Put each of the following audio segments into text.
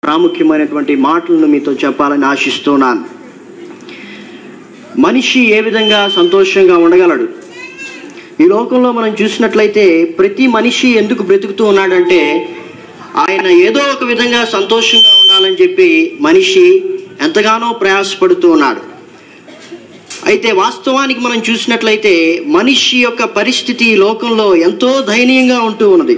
ప్రాముఖ్యమైనటువంటి మాటలను మీతో చెప్పాలని ఆశిస్తున్నాను మనిషి ఏ విధంగా సంతోషంగా ఉండగలడు ఈ లోకంలో మనం చూసినట్లయితే ప్రతి మనిషి ఎందుకు బ్రతుకుతూ ఉన్నాడంటే ఆయన ఏదో ఒక విధంగా సంతోషంగా ఉండాలని చెప్పి మనిషి ఎంతగానో ప్రయాసపడుతూ ఉన్నాడు అయితే వాస్తవానికి మనం చూసినట్లయితే మనిషి యొక్క పరిస్థితి ఈ లోకంలో ఎంతో దయనీయంగా ఉంటూ ఉన్నది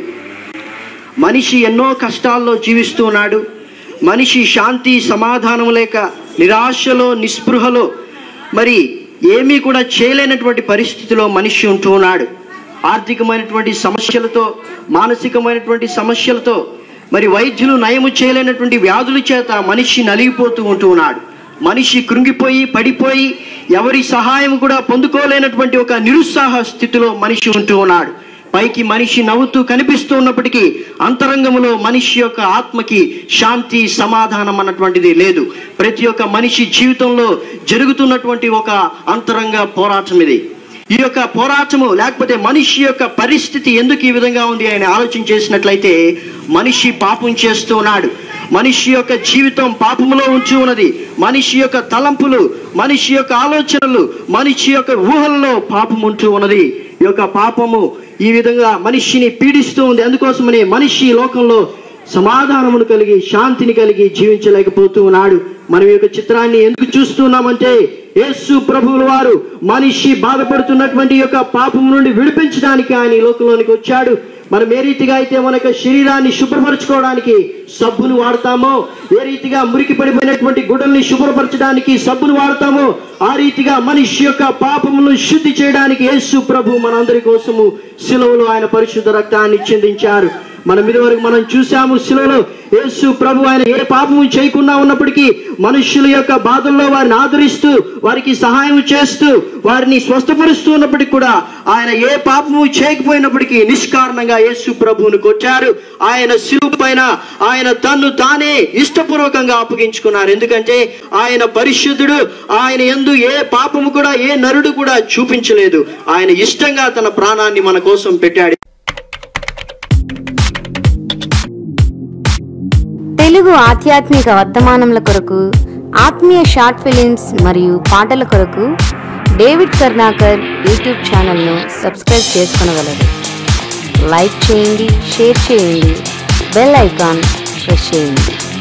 మనిషి ఎన్నో కష్టాల్లో జీవిస్తూ ఉన్నాడు మనిషి శాంతి సమాధానం లేక నిరాశలో నిస్పృహలో మరి ఏమీ కూడా చేయలేనటువంటి పరిస్థితిలో మనిషి ఉంటూ ఉన్నాడు ఆర్థికమైనటువంటి సమస్యలతో మానసికమైనటువంటి సమస్యలతో మరి వైద్యులు నయము చేయలేనటువంటి వ్యాధుల చేత మనిషి నలిగిపోతూ ఉంటూ ఉన్నాడు మనిషి కృంగిపోయి పడిపోయి ఎవరి సహాయం కూడా పొందుకోలేనటువంటి ఒక నిరుత్సాహ స్థితిలో మనిషి ఉంటూ ఉన్నాడు పైకి మనిషి నవ్వుతూ కనిపిస్తూ ఉన్నప్పటికీ అంతరంగంలో మనిషి యొక్క ఆత్మకి శాంతి సమాధానం అన్నటువంటిది లేదు ప్రతి ఒక్క మనిషి జీవితంలో జరుగుతున్నటువంటి ఒక అంతరంగ పోరాటం ఇది ఈ యొక్క పోరాటము లేకపోతే మనిషి యొక్క పరిస్థితి ఎందుకు ఈ విధంగా ఉంది ఆయన ఆలోచన చేసినట్లయితే మనిషి పాపం చేస్తూ ఉన్నాడు మనిషి యొక్క జీవితం పాపములో ఉంచి ఉన్నది మనిషి యొక్క తలంపులు మనిషి యొక్క ఆలోచనలు మనిషి యొక్క ఊహల్లో పాపం ఉంటూ ఉన్నది ఈ యొక్క పాపము ఈ విధంగా మనిషిని పీడిస్తూ ఉంది అందుకోసమని మనిషి ఈ లోకంలో సమాధానమును కలిగి శాంతిని కలిగి జీవించలేకపోతూ ఉన్నాడు మనం ఈ యొక్క చిత్రాన్ని ఎందుకు చూస్తున్నామంటే యేసు ప్రభువుల వారు మనిషి బాధపడుతున్నటువంటి ఈ యొక్క పాపం నుండి విడిపించడానికి ఆయన ఈ లోకంలోనికి వచ్చాడు మనం ఏ రీతిగా అయితే మన యొక్క శరీరాన్ని శుభ్రపరచుకోవడానికి సబ్బును వాడతామో ఏ రీతిగా మురికి పడిపోయినటువంటి గుడ్డల్ని శుభ్రపరచడానికి సబ్బును వాడతామో ఆ రీతిగా మనిషి యొక్క పాపమును శుద్ధి చేయడానికి యేసు ప్రభు మనందరి కోసము శిలువలో ఆయన పరిశుద్ధ రక్తాన్ని చిందించారు మనం ఇదివరకు మనం చూసాము శిలువలో యేసు ప్రభు ఆయన ఏ పాపము చేయకుండా ఉన్నప్పటికీ మనుషుల యొక్క బాధల్లో వారిని ఆదరిస్తూ వారికి సహాయం చేస్తూ వారిని స్వస్థపరుస్తూ ఉన్నప్పటికీ కూడా ఆయన ఏ పాపము చేయకపోయినప్పటికీ నిష్కారణంగా యేసు ప్రభువును కొట్టారు ఆయన శిలువ పైన ఆయన తన్ను తానే ఇష్టపూర్వకంగా అప్పగించుకున్నారు ఎందుకంటే ఆయన పరిశుద్ధుడు ఆయన ఎందు ఏ పాపము కూడా ఏ నరుడు కూడా చూపించలేదు ఆయన ఇష్టంగా తన ప్రాణాన్ని మన కోసం పెట్టాడు తెలుగు ఆధ్యాత్మిక వర్తమానముల కొరకు ఆత్మీయ షార్ట్ ఫిలిమ్స్ మరియు పాటల కొరకు డేవిడ్ కర్ణాకర్ యూట్యూబ్ ఛానల్ను సబ్స్క్రైబ్ చేసుకొనగలరు లైక్ చేయండి షేర్ చేయండి బెల్ ఐకాన్ ప్రెస్ చేయండి